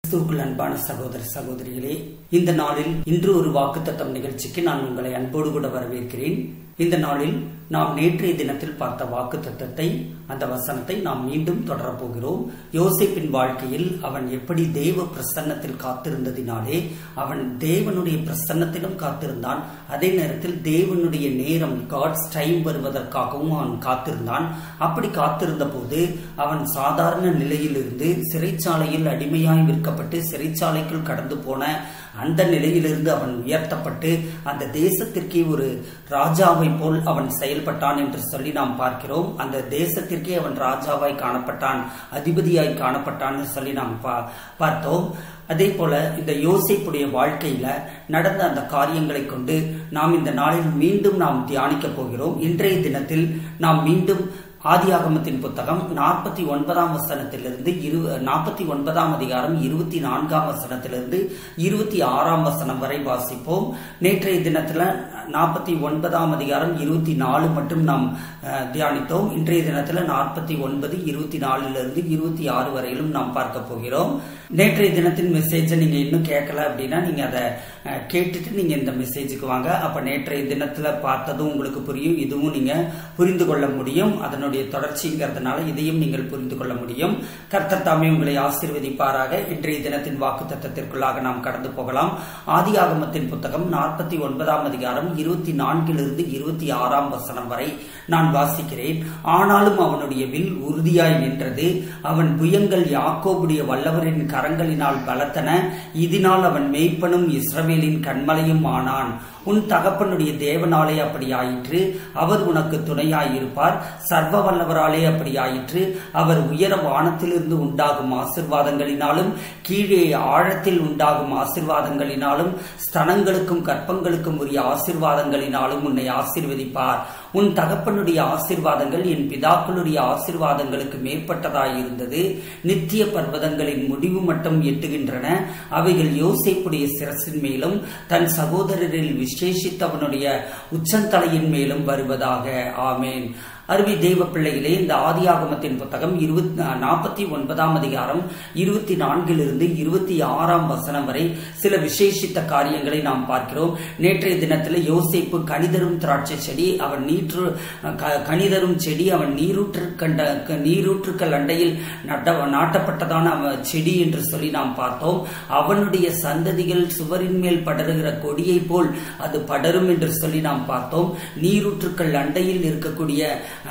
கிறிஸ்துவுக்குள் அன்பான சகோதர சகோதரிகளே இந்த நாளில் இன்று ஒரு வாக்குத்தத்தம் நிகழ்ச்சிக்கு நான் உங்களை அன்போடு கூட வரவேற்கிறேன் இந்த நாளில் நாம் நேற்றைய தினத்தில் பார்த்த வாக்கு தத்தத்தை அந்த வசனத்தை நாம் மீண்டும் தொடரப் போகிறோம் யோசிப்பின் வாழ்க்கையில் அவன் எப்படி தேவ பிரசன்னத்தில் காத்திருந்ததினாலே அவன் தேவனுடைய பிரசன்னத்திலும் காத்திருந்தான் அதே நேரத்தில் தேவனுடைய நேரம் காட்ஸ் டைம் வருவதற்காகவும் அவன் காத்திருந்தான் அப்படி காத்திருந்த போது அவன் சாதாரண நிலையிலிருந்து சிறைச்சாலையில் அடிமையாய் விற்கப்பட்டு சிறைச்சாலைக்குள் கடந்து போன அந்த நிலையிலிருந்து அவன் உயர்த்தப்பட்டு அந்த தேசத்திற்கே ஒரு ராஜாவை போல் அவன் செயல்பட்டான் என்று சொல்லி நாம் பார்க்கிறோம் அந்த தேசத்திற்கே அவன் ராஜாவாய் காணப்பட்டான் அதிபதியாய் காணப்பட்டான் சொல்லி நாம் பார்த்தோம் அதே போல இந்த யோசிப்புடைய வாழ்க்கையில நடந்த அந்த காரியங்களை கொண்டு நாம் இந்த நாளில் மீண்டும் நாம் தியானிக்க போகிறோம் இன்றைய தினத்தில் நாம் மீண்டும் ஆதியாகமத்தின் புத்தகம் நாற்பத்தி ஒன்பதாம் வசனத்திலிருந்து இரு நாற்பத்தி ஒன்பதாம் அதிகாரம் இருபத்தி நான்காம் வசனத்திலிருந்து இருபத்தி ஆறாம் வசனம் வரை வாசிப்போம் நேற்றைய தினத்துல நாற்பத்தி ஒன்பதாம் அதிகாரம் இருபத்தி நாலு மட்டும் நாம் தியானித்தோம் இன்றைய தினத்துல நாற்பத்தி ஒன்பது இருபத்தி நாலுல இருபத்தி ஆறு வரையிலும் நாம் பார்க்க போகிறோம் நேற்றைய தினத்தின் மெசேஜை நீங்க இன்னும் கேட்கல அப்படின்னா நீங்க அதை கேட்டுட்டு நீங்க இந்த மெசேஜுக்கு வாங்க அப்ப நேற்றைய தினத்துல பார்த்ததும் உங்களுக்கு புரியும் இதுவும் நீங்க புரிந்து கொள்ள முடியும் அதனுடைய தொடர்ச்சிங்கிறதுனால இதையும் நீங்கள் புரிந்து கொள்ள முடியும் கர்த்தர் தாமே உங்களை ஆசீர்வதிப்பாராக இன்றைய தினத்தின் வாக்கு தத்தத்திற்குள்ளாக நாம் கடந்து போகலாம் ஆதி ஆகமத்தின் புத்தகம் நாற்பத்தி ஒன்பதாம் அதிகாரம் இருபத்தி நான்கிலிருந்து இருபத்தி ஆறாம் வசனம் வரை நான் வாசிக்கிறேன் ஆனாலும் அவனுடைய வில் உறுதியாய் நின்றது அவன் புயங்கள் யாக்கோபுடைய வல்லவரின் கரங்களினால் பலத்தன இதனால் அவன் மெய்ப்பனும் இஸ்ரவேலின் கண்மலையும் ஆனான் உன் தகப்பனுடைய தேவனாலே அப்படி ஆயிற்று அவர் உனக்கு துணையாயிருப்பார் சர்வ வல்லவராலே அப்படி ஆயிற்று அவர் உயர வானத்திலிருந்து உண்டாகும் ஆசிர்வாதங்களினாலும் கீழே ஆழத்தில் உண்டாகும் ஆசிர்வாதங்களினாலும் ஸ்தனங்களுக்கும் கற்பங்களுக்கும் உரிய ஆசிர்வாதங்களினாலும் உன்னை ஆசிர்வதிப்பார் உன் தகப்பனுடைய ஆசிர்வாதங்கள் என் பிதாக்களுடைய ஆசிர்வாதங்களுக்கு மேற்பட்டதாய் இருந்தது நித்திய பர்வதங்களின் முடிவு மட்டும் எட்டுகின்றன அவைகள் யோசேப்புடைய சிரசின் மேலும் தன் சகோதரரில் விசேஷித்தவனுடைய உச்சந்தலையின் மேலும் வருவதாக ஆமேன் அருவி தெய்வ பிள்ளைகளே இந்த ஆதியாகமத்தின் புத்தகம் இருபத்தி நாற்பத்தி ஒன்பதாம் அதிகாரம் இருபத்தி நான்கிலிருந்து இருபத்தி ஆறாம் வசனம் வரை சில விசேஷித்த காரியங்களை நாம் பார்க்கிறோம் நேற்றைய தினத்தில் யோசிப்பு கணிதரும் திராட்சை செடி அவன் நீற்று கணிதரும் செடி அவன் நீரூற்று கண்ட நீரூற்றுக்கள் அண்டையில் நட்ட நாட்டப்பட்டதான செடி என்று சொல்லி நாம் பார்த்தோம் அவனுடைய சந்ததிகள் சுவரின் மேல் படருகிற கொடியை போல் அது படரும் என்று சொல்லி நாம் பார்த்தோம் நீரூற்றுக்கள் அண்டையில் இருக்கக்கூடிய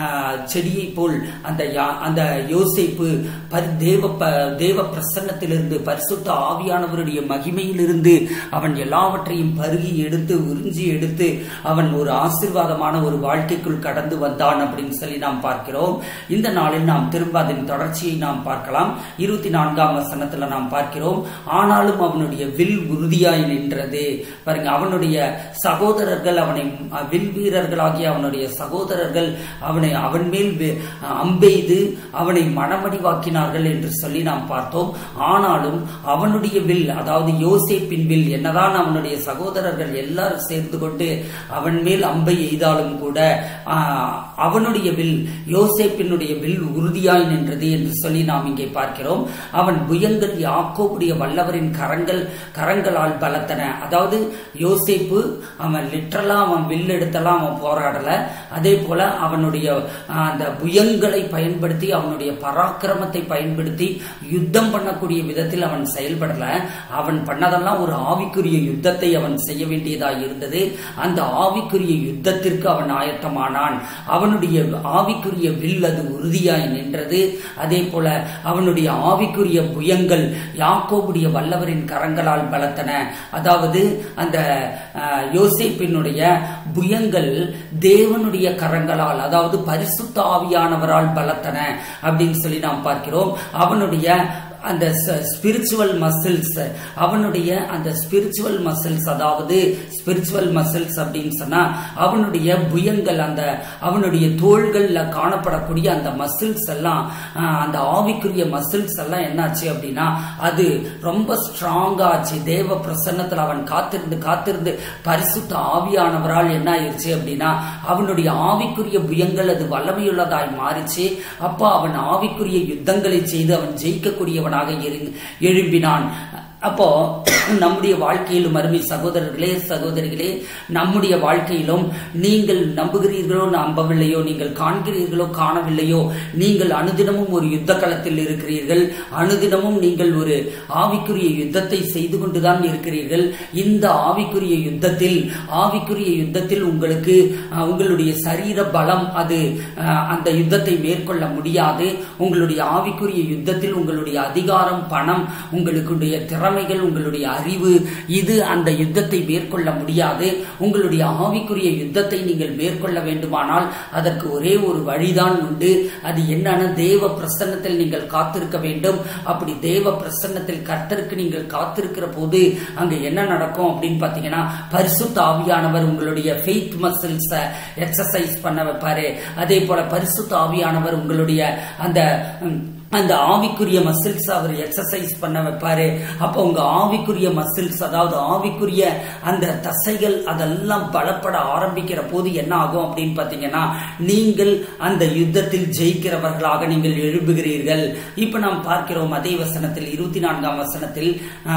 செடியை போல் அந்த அந்த யோசிப்பு தேவ தேவ பிரசன்னத்திலிருந்து பரிசுத்த ஆவியானவருடைய மகிமையிலிருந்து அவன் எல்லாவற்றையும் பருகி எடுத்து உறிஞ்சி எடுத்து அவன் ஒரு ஆசிர்வாதமான ஒரு வாழ்க்கைக்குள் கடந்து வந்தான் அப்படின்னு சொல்லி நாம் பார்க்கிறோம் இந்த நாளில் நாம் திரும்ப அதன் தொடர்ச்சியை நாம் பார்க்கலாம் இருபத்தி நான்காம் வசனத்துல நாம் பார்க்கிறோம் ஆனாலும் அவனுடைய வில் உறுதியாய் நின்றது பாருங்க அவனுடைய சகோதரர்கள் அவனை வில் வீரர்களாகிய அவனுடைய சகோதரர்கள் அவனை அவன் மேல் அம்பெய்து அவனை மனமடிவாக்கினார்கள் என்று சொல்லி நாம் பார்த்தோம் ஆனாலும் அவனுடைய வில் அதாவது யோசேப்பின் வில் என்னதான் அவனுடைய சகோதரர்கள் எல்லாரும் சேர்ந்து கொண்டு அவன் மேல் அம்பை எய்தாலும் கூட அவனுடைய வில் யோசேப்பினுடைய வில் உறுதியாய் நின்றது என்று சொல்லி நாம் இங்கே பார்க்கிறோம் அவன் புயங்கள் யாக்கோபுடைய வல்லவரின் கரங்கள் கரங்களால் பலத்தன அதாவது யோசேப்பு அவன் லிட்டரலா அவன் வில் எடுத்தெல்லாம் அவன் போராடல அதே போல அவனுடைய அந்த புயங்களை பயன்படுத்தி அவனுடைய பராக்கிரமத்தை பயன்படுத்தி யுத்தம் பண்ணக்கூடிய விதத்தில் அவன் செயல்படல அவன் பண்ணதெல்லாம் ஒரு ஆவிக்குரிய யுத்தத்தை அவன் செய்ய வேண்டியதாக இருந்தது அந்த ஆவிக்குரிய யுத்தத்திற்கு அவன் ஆயத்தமானான் அவனுடைய ஆவிக்குரிய வில் அது உறுதியாய் நின்றது அதே போல அவனுடைய ஆவிக்குரிய புயங்கள் யாக்கோபுடைய வல்லவரின் கரங்களால் பலத்தன அதாவது அந்த யோசிப்பினுடைய புயங்கள் தேவனுடைய கரங்களால் அதாவது பரிசுத்த ஆவியானவரால் பலத்தன அப்படின்னு சொல்லி நாம் பார்க்கிறோம் அவனுடைய அந்த ஸ்பிரிச்சுவல் மசில்ஸ் அவனுடைய அந்த ஸ்பிரிச்சுவல் மசில்ஸ் அதாவது ஸ்பிரிச்சுவல் மசில்ஸ் அப்படின்னு சொன்னா அவனுடைய புயங்கள் அந்த அவனுடைய தோள்கள்ல காணப்படக்கூடிய அந்த மசில்ஸ் எல்லாம் ஆஹ், அந்த ஆவிக்குரிய மசில்ஸ் எல்லாம் என்னாச்சு அப்படின்னா அது ரொம்ப ஸ்ட்ராங்கா ஆச்சு தேவ பிரசன்னத்துல அவன் காத்திருந்து காத்திருந்து பரிசுத்த ஆவியானவரால் என்ன ஆயிருச்சு அப்படின்னா அவனுடைய ஆவிக்குரிய புயங்கள் அது வல்லமையுள்ளதாய் மாறிச்சு அப்ப அவன் ஆவிக்குரிய யுத்தங்களை செய்து அவன் ஜெயிக்கக்கூடியவன் ஜெயித்தவனாக எரி- எழும்பினான் அப்போ நம்முடைய வாழ்க்கையிலும் அருமை சகோதரர்களே சகோதரிகளே நம்முடைய வாழ்க்கையிலும் நீங்கள் நம்புகிறீர்களோ நம்பவில்லையோ நீங்கள் காண்கிறீர்களோ காணவில்லையோ நீங்கள் அனுதினமும் ஒரு யுத்த களத்தில் இருக்கிறீர்கள் அனுதினமும் நீங்கள் ஒரு ஆவிக்குரிய யுத்தத்தை செய்து கொண்டுதான் இருக்கிறீர்கள் இந்த ஆவிக்குரிய யுத்தத்தில் ஆவிக்குரிய யுத்தத்தில் உங்களுக்கு அஹ், உங்களுடைய சரீர பலம் அது அஹ், அந்த யுத்தத்தை மேற்கொள்ள முடியாது உங்களுடைய ஆவிக்குரிய யுத்தத்தில் உங்களுடைய அதிகாரம் பணம் உங்களுடைய திறமைகள் உங்களுடைய அறிவு இது அந்த யுத்தத்தை மேற்கொள்ள முடியாது உங்களுடைய ஆவிக்குரிய யுத்தத்தை நீங்கள் மேற்கொள்ள வேண்டுமானால் அதற்கு ஒரே ஒரு வழிதான் உண்டு அது என்னன்னா தேவ பிரசன்னத்தில் நீங்கள் காத்திருக்க வேண்டும் அப்படி தேவ பிரசன்னத்தில் கர்த்தருக்கு நீங்கள் காத்திருக்கிற போது அங்க என்ன நடக்கும் அப்படின்னு பாத்தீங்கன்னா பரிசுத்த ஆவியானவர் உங்களுடைய ஃபெய்த் மசில்ஸ் எக்ஸசைஸ் பண்ண வைப்பாரு அதே போல பரிசுத்த ஆவியானவர் உங்களுடைய அந்த ம், அந்த ஆவிக்குரிய மசில்ஸ் அவர் எக்ஸசைஸ் பண்ண வைப்பாரு அப்போ உங்க ஆவிக்குரிய மசில்ஸ் அதாவது ஆவிக்குரிய அந்த தசைகள் அதெல்லாம் பலப்பட ஆரம்பிக்கிற போது என்ன ஆகும் அப்படின்னு பாத்தீங்கன்னா நீங்கள் அந்த யுத்தத்தில் ஜெயிக்கிறவர்களாக நீங்கள் எழும்புகிறீர்கள் இப்ப நாம் பார்க்கிறோம் அதே வசனத்தில் இருபத்தி நான்காம் வசனத்தில்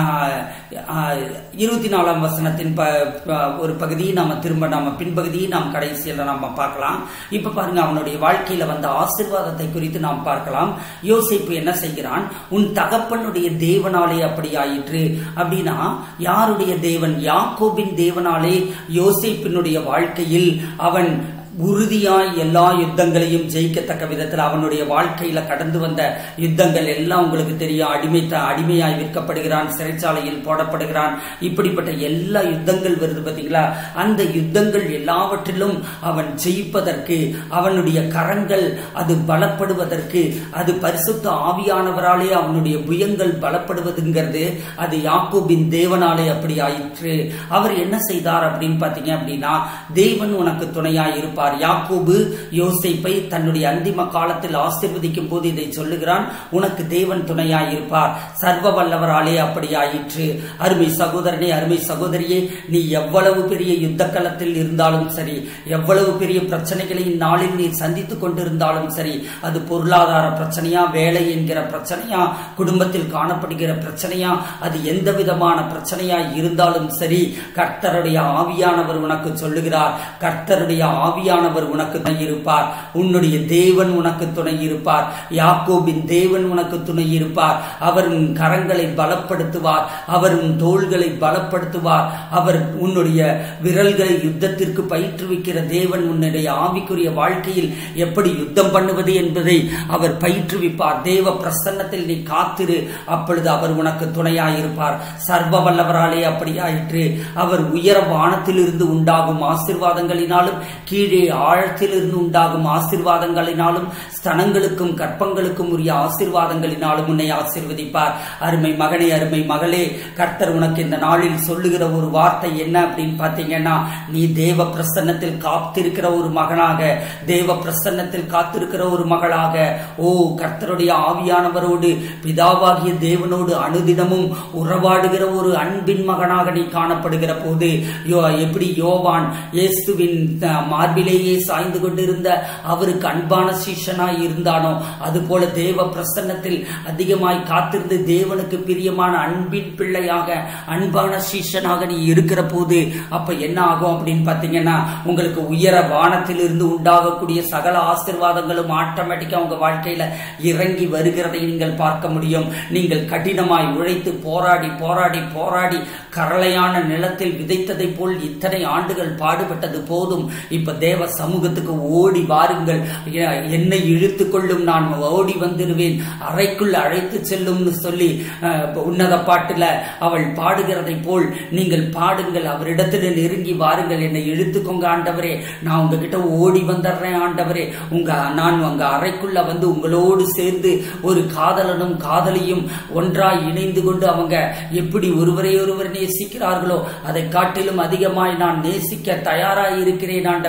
இருபத்தி நாலாம் வசனத்தின் ப- ப- ஒரு பகுதியை நாம திரும்ப நாம பின்பகுதியை நாம் கடைசியில் நாம பார்க்கலாம் இப்ப பாருங்க அவனுடைய வாழ்க்கையில வந்த ஆசீர்வாதத்தை குறித்து நாம் பார்க்கலாம் யோசிப்பு என்ன செய்கிறான் உன் தகப்பனுடைய தேவனாலே அப்படி ஆயிற்று அப்படின்னா யாருடைய தேவன் யாக்கோபின் தேவனாலே யோசிப்பினுடைய வாழ்க்கையில் அவன் உறுதியாய் எல்லா யுத்தங்களையும் ஜெயிக்கத்தக்க விதத்தில் அவனுடைய வாழ்க்கையில கடந்து வந்த யுத்தங்கள் எல்லாம் உங்களுக்கு தெரியும் அடிமை அடிமையாய் விற்கப்படுகிறான் சிறைச்சாலையில் போடப்படுகிறான் இப்படிப்பட்ட எல்லா யுத்தங்கள் வருது பாத்தீங்களா அந்த யுத்தங்கள் எல்லாவற்றிலும் அவன் ஜெயிப்பதற்கு அவனுடைய கரங்கள் அது பலப்படுவதற்கு அது பரிசுத்த ஆவியானவராலே அவனுடைய புயங்கள் பலப்படுவதுங்கிறது அது யாக்கோபின் தேவனாலே அப்படி ஆயிற்று அவர் என்ன செய்தார் அப்படின்னு பாத்தீங்க அப்படின்னா தேவன் உனக்கு துணையாய் இருப்பார் யாக்கோபு யோசேப்பை தன்னுடைய அந்திம காலத்தில் ஆசீர்வதிக்கும் போது இதை சொல்லுகிறான் உனக்கு தேவன் துணையாய் இருப்பார் சர்வ வல்லவராலே அப்படி ஆயிற்று அருமை சகோதரனே அருமை சகோதரியே நீ எவ்வளவு பெரிய யுத்த களத்தில் இருந்தாலும் சரி எவ்வளவு பெரிய பிரச்சனைகளை இந்நாளில் நீ சந்தித்துக் கொண்டிருந்தாலும் சரி அது பொருளாதார பிரச்சனையா வேலை என்கிற பிரச்சனையா குடும்பத்தில் காணப்படுகிற பிரச்சனையா அது எந்த விதமான பிரச்சனையா இருந்தாலும் சரி கர்த்தருடைய ஆவியானவர் உனக்கு சொல்லுகிறார் கர்த்தருடைய ஆவியானவர் உனக்கு துணை இருப்பார் உன்னுடைய தேவன் உனக்கு துணை இருப்பார் யாக்கோபின் தேவன் உனக்கு துணை இருப்பார் அவர் உன் கரங்களை பலப்படுத்துவார் அவர் உன் தோள்களை பலப்படுத்துவார் அவர் உன்னுடைய விரல்களை யுத்தத்திற்கு பயிற்றுவிக்கிற தேவன் உன்னுடைய ஆவிக்குரிய வாழ்க்கையில் எப்படி யுத்தம் பண்ணுவது என்பதை அவர் பயிற்றுவிப்பார் தேவ பிரசன்னத்தில் நீ காத்திரு அப்பொழுது அவர் உனக்கு துணையாயிருப்பார் சர்வ வல்லவராலே அப்படியாயிற்று அவர் உயர வானத்திலிருந்து உண்டாகும் ஆசிர்வாதங்களினாலும் கீழே ஆழத்திலிருந்து உண்டாகும் ஆசிர்வாதங்களினாலும் ஸ்தனங்களுக்கும் கற்பங்களுக்கும் உரிய ஆசிர்வாதங்களினாலும் உன்னை ஆசிர்வதிப்பார் அருமை மகனே அருமை மகளே கர்த்தர் உனக்கு இந்த நாளில் சொல்லுகிற ஒரு வார்த்தை என்ன அப்படின்னு பாத்தீங்கன்னா நீ தேவ பிரசன்னத்தில் காத்திருக்கிற ஒரு மகனாக தேவ பிரசன்னத்தில் காத்திருக்கிற ஒரு மகளாக ஓ கர்த்தருடைய ஆவியானவரோடு பிதாவாகிய தேவனோடு அனுதினமும் உறவாடுகிற ஒரு அன்பின் மகனாக நீ காணப்படுகிற போது யோ எப்படி யோவான் இயேசுவின் அஹ், மார்பிலேயே சாய்ந்து கொண்டிருந்த அவருக்கு அன்பான சீஷனாய் இருந்தானோ அதுபோல தேவ பிரசன்னத்தில் அதிகமாய் காத்திருந்து தேவனுக்கு பிரியமான அன்பின் பிள்ளையாக அன்பான சீஷனாக நீ இருக்கிற போது அப்ப என்ன ஆகும் அப்படின்னு பாத்தீங்கன்னா உங்களுக்கு உயர வானத்திலிருந்து உண்டாகக்கூடிய சகல ஆசிர்வாதங்களும் ஆட்டோமேட்டிக்கா உங்க வாழ்க்கையில இறங்கி வருகிறதை நீங்கள் பார்க்க முடியும் நீங்கள் கடினமாய் உழைத்து போராடி போராடி போராடி கரளையான நிலத்தில் விதைத்ததை போல் இத்தனை ஆண்டுகள் பாடுபட்டது போதும் இப்ப தேவ சமூகத்துக்கு ஓடி வாருங்கள் எ- என்னை இழுத்து கொள்ளும் நான் ஓடி வந்துடுவேன் அறைக்குள் அழைத்து செல்லும்னு சொல்லி அஹ், உன்னத பாட்டுல அவள் பாடுகிறதை போல் நீங்கள் பாடுங்கள் அவரிடத்தில் நெருங்கி வாருங்கள் என்னை இழுத்துக்கோங்க ஆண்டவரே நான் உங்ககிட்ட ஓடி வந்துடுறேன் ஆண்டவரே உங்க நான் உங்க அறைக்குள்ள வந்து உங்களோடு சேர்ந்து ஒரு காதலனும் காதலியும் ஒன்றாய் இணைந்து கொண்டு அவங்க எப்படி ஒருவரை ஒருவர் நேசிக்கிறார்களோ அதை காட்டிலும் அதிகமாய் நான் நேசிக்க தயாராய் இருக்கிறேன் ஆண்டவரே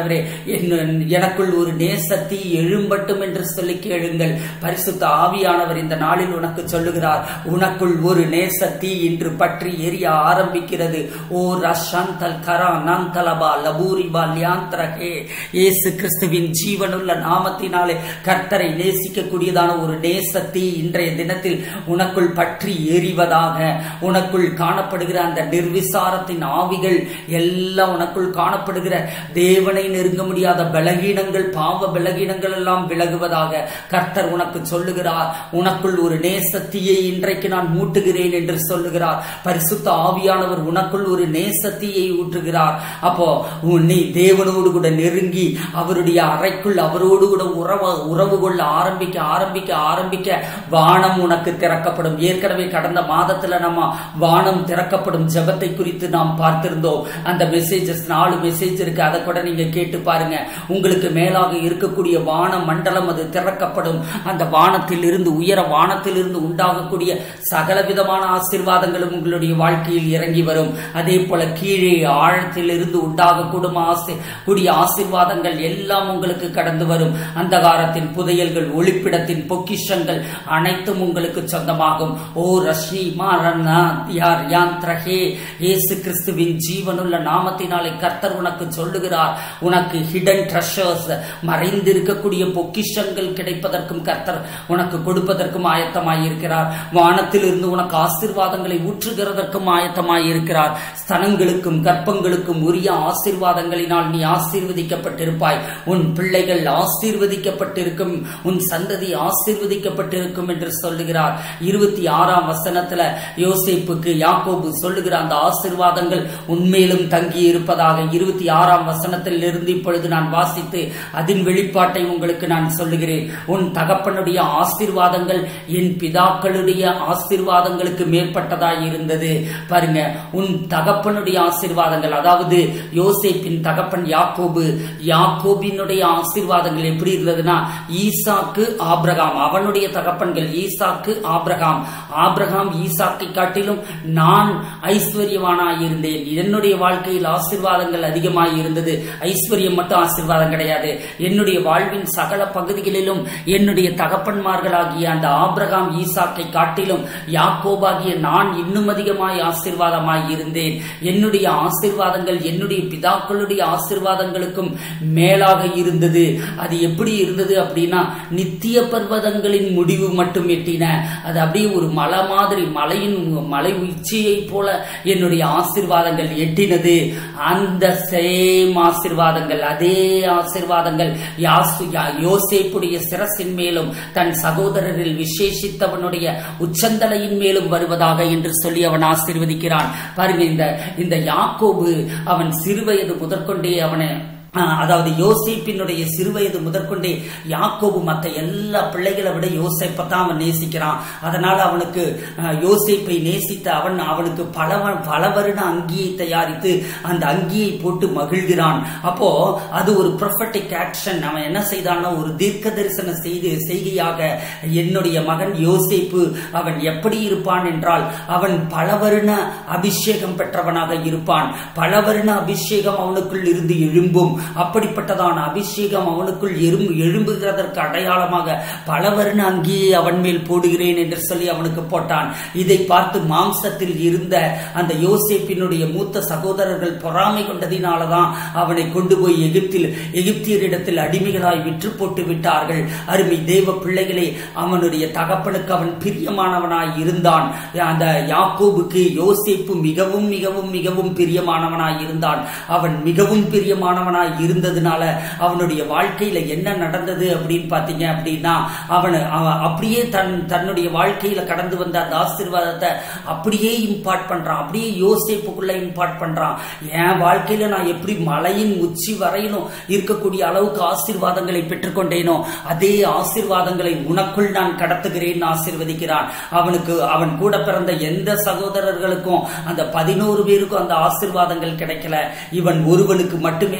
என்- எனக்குள் ஒரு நேசத்தி எழும்பட்டும் என்று சொல்லி கேளுங்கள் பரிசுத்த ஆவியானவர் இந்த நாளில் உனக்கு சொல்லுகிறார் உனக்குள் ஒரு நேசத்தி இன்று பற்றி எரிய ஆரம்பிக்கிறது ஓ ரஷாந்தல் கரா நந்தலபா லபூரிபா லியாந்திரகே இயேசு கிறிஸ்துவின் ஜீவனுள்ள நாமத்தினாலே கர்த்தரை நேசிக்கக்கூடியதான ஒரு நேசத்தி இன்றைய தினத்தில் உனக்குள் பற்றி எரிவதாக உனக்குள் காணப்படுகிற அந்த நிர்விசாரத்தின் ஆவிகள் எல்லாம் உனக்குள் காணப்படுகிற தேவனை நெருங்க முடியாத பலகீனங்கள் பாவ பலகீனங்கள் எல்லாம் விலகுவதாக கர்த்தர் உனக்கு சொல்லுகிறார் உனக்குள் ஒரு நேசத்தியை இன்றைக்கு நான் மூட்டுகிறேன் என்று சொல்லுகிறார் பரிசுத்த ஆவியானவர் உனக்குள் ஒரு நேசத்தியை ஊற்றுகிறார் அப்போ உன் நீ தேவனோடு கூட நெருங்கி அவருடைய அறைக்குள் அவரோடு கூட உறவு உறவு கொள்ள ஆரம்பிக்க ஆரம்பிக்க ஆரம்பிக்க வானம் உனக்கு திறக்கப்படும் ஏற்கனவே கடந்த மாதத்துல நம்ம வானம் திறக்கப்படும் ஜெபத்தை குறித்து நாம் பார்த்திருந்தோம் அந்த மெசேஜஸ் நாலு மெசேஜ் இருக்கு அதை கூட நீங்க கேட்டு பாருங்க உங்களுக்கு மேலாக இருக்கக்கூடிய வான மண்டலம் அது திறக்கப்படும் அந்த வானத்தில் இருந்து உயர வானத்தில் இருந்து உண்டாகக்கூடிய சகல விதமான ஆசீர்வாதங்களும் உங்களுடைய வாழ்க்கையில் இறங்கி வரும் அதே போல கீழே ஆழத்தில் இருந்து உண்டாகக்கூடும் ஆசி கூடிய ஆசீர்வாதங்கள் எல்லாம் உங்களுக்கு கடந்து வரும் அந்தகாரத்தின் புதையல்கள் ஒளிப்பிடத்தின் பொக்கிஷங்கள் அனைத்தும் உங்களுக்கு சொந்தமாகும் ஓ ரஷ்மி மாரண்ணா யார் யாந்திரகே இயேசு கிறிஸ்துவின் ஜீவனுள்ள நாமத்தினாலே கர்த்தர் உனக்கு சொல்லுகிறார் உனக்கு ஹிடன் ட்ரெஷர்ஸ் மறைந்திருக்கக்கூடிய பொக்கிஷங்கள் கிடைப்பதற்கும் கர்த்தர் உனக்கு கொடுப்பதற்கும் ஆயத்தமாய் இருக்கிறார் வானத்திலிருந்து உனக்கு ஆசீர்வாதங்களை ஊற்றுகிறதற்கும் ஆயத்தமாய் இருக்கிறார் ஸ்தனங்களுக்கும் கற்பங்களுக்கும் உரிய ஆசீர்வாதங்களினால் நீ ஆசீர்வதிக்கப்பட்டிருப்பாய் உன் பிள்ளைகள் ஆசீர்வதிக்கப்பட்டிருக்கும் உன் சந்ததி ஆசீர்வதிக்கப்பட்டிருக்கும் என்று சொல்லுகிறார் இருபத்தி ஆறாம் வசனத்துல யோசேப்புக்கு யாக்கோபு சொல்லுகிற அந்த ஆசீர்வாதங்கள் உண்மையிலும் தங்கி இருப்பதாக இருபத்தி ஆறாம் வசனத்தில் இருந்து இப்பொழுது நான் வாசித்து அதன் வெளிப்பாட்டை உங்களுக்கு நான் சொல்லுகிறேன் உன் தகப்பனுடைய ஆசீர்வாதங்கள் என் பிதாக்களுடைய ஆசீர்வாதங்களுக்கு மேற்பட்டதாய் இருந்தது பாருங்க உன் தகப்பனுடைய ஆசீர்வாதங்கள் அதாவது யோசேப்பின் தகப்பன் யாக்கோபு யாக்கோபினுடைய ஆசீர்வாதங்கள் எப்படி இருந்ததுன்னா ஈசாக்கு ஆபிரகாம் அவனுடைய தகப்பன்கள் ஈசாக்கு ஆபிரகாம் ஆபிரகாம் ஈசாக்கை காட்டிலும் நான் ஐஸ்வர்யவானாய் இருந்தேன் என்னுடைய வாழ்க்கையில் ஆசீர்வாதங்கள் அதிகமாய் இருந்தது ஐஸ்வர்யம் மட்டும் ஆசீர்வாதம் கிடையாது என்னுடைய வாழ்வின் சகல பகுதிகளிலும் என்னுடைய தகப்பன்மார்களாகிய அந்த ஆபிரகாம் ஈசாக்கை காட்டிலும் யாக்கோபாகிய நான் இன்னும் அதிகமாய் ஆசீர்வாதமாய் இருந்தேன் என்னுடைய ஆசீர்வாதங்கள் என்னுடைய பிதாக்களுடைய ஆசீர்வாதங்களுக்கும் மேலாக இருந்தது அது எப்படி இருந்தது அப்படின்னா நித்திய பர்வதங்களின் முடிவு மட்டும் எட்டின அது அப்படியே ஒரு மலை மாதிரி மலையின் மலை உச்சியை போல என்னுடைய ஆசீர்வாதங்கள் எட்டினது அந்த சேம் ஆசீர்வாதங்கள் அதே ஆசீர்வாதங்கள் யாசு யா- யோசேப்புடைய சிரசின் மேலும் தன் சகோதரரில் விசேஷித்தவனுடைய உச்சந்தலையின் மேலும் வருவதாக என்று சொல்லி அவன் ஆசீர்வதிக்கிறான் பாருங்க இந்த இந்த யாக்கோபு அவன் சிறுவயது முதற்கொண்டே அவனை ஆஹ், அதாவது யோசேப்பினுடைய சிறுவயது முதற்கொண்டே யாக்கோபு மற்ற எல்லா பிள்ளைகளை விட யோசேப்பை தான் அவன் நேசிக்கிறான் அதனால அவனுக்கு ஆஹ், யோசேப்பை நேசித்த அவன் அவனுக்கு பல வ- பல வருட அங்கியை தயாரித்து அந்த அங்கியை போட்டு மகிழ்கிறான் அப்போ அது ஒரு ப்ரொஃபட்டிக் ஆக்ஷன் அவன் என்ன செய்தான்னா ஒரு தீர்க்க தரிசன செய்து செய்கையாக என்னுடைய மகன் யோசேப்பு அவன் எப்படி இருப்பான் என்றால் அவன் பல வருண அபிஷேகம் பெற்றவனாக இருப்பான் பல வருண அபிஷேகம் அவனுக்குள் இருந்து எழும்பும் அப்படிப்பட்டதான அபிஷேகம் அவனுக்குள் எறும்பு எழும்புகிறதற்கு அடையாளமாக பல வருண அங்கேயே அவன் மேல் போடுகிறேன் என்று சொல்லி அவனுக்கு போட்டான் இதை பார்த்து மாம்சத்தில் இருந்த அந்த யோசேப்பினுடைய மூத்த சகோதரர்கள் பொறாமை கொண்டதினாலதான் அவனை கொண்டு போய் எகிப்தில் எகிப்தியரிடத்தில் அடிமைகளாய் விற்று போட்டு விட்டார்கள் அருமை தேவ பிள்ளைகளே அவனுடைய தகப்பனுக்கு அவன் பிரியமானவனாய் இருந்தான் அந்த யாக்கோபுக்கு யோசேப்பு மிகவும் மிகவும் மிகவும் பிரியமானவனாய் இருந்தான் அவன் மிகவும் பிரியமானவனாய் இருந்ததுனால அவனுடைய வாழ்க்கையில என்ன நடந்தது அப்படின்னு பாத்தீங்க அப்படின்னா அவன் அவன் அப்படியே தன் தன்னுடைய வாழ்க்கையில கடந்து வந்த அந்த ஆசீர்வாதத்தை அப்படியே இம்பார்ட் பண்றான் அப்படியே யோசிப்புக்குள்ள இம்பார்ட் பண்றான் என் வாழ்க்கையில நான் எப்படி மலையின் உச்சி வரையிலும் இருக்கக்கூடிய அளவுக்கு ஆசீர்வாதங்களை பெற்றுக்கொண்டேனோ அதே ஆசீர்வாதங்களை உனக்குள் நான் கடத்துகிறேன் ஆசீர்வதிக்கிறான் அவனுக்கு அவன் கூட பிறந்த எந்த சகோதரர்களுக்கும் அந்த பதினோரு பேருக்கும் அந்த ஆசீர்வாதங்கள் கிடைக்கல இவன் ஒருவனுக்கு மட்டுமே அந்த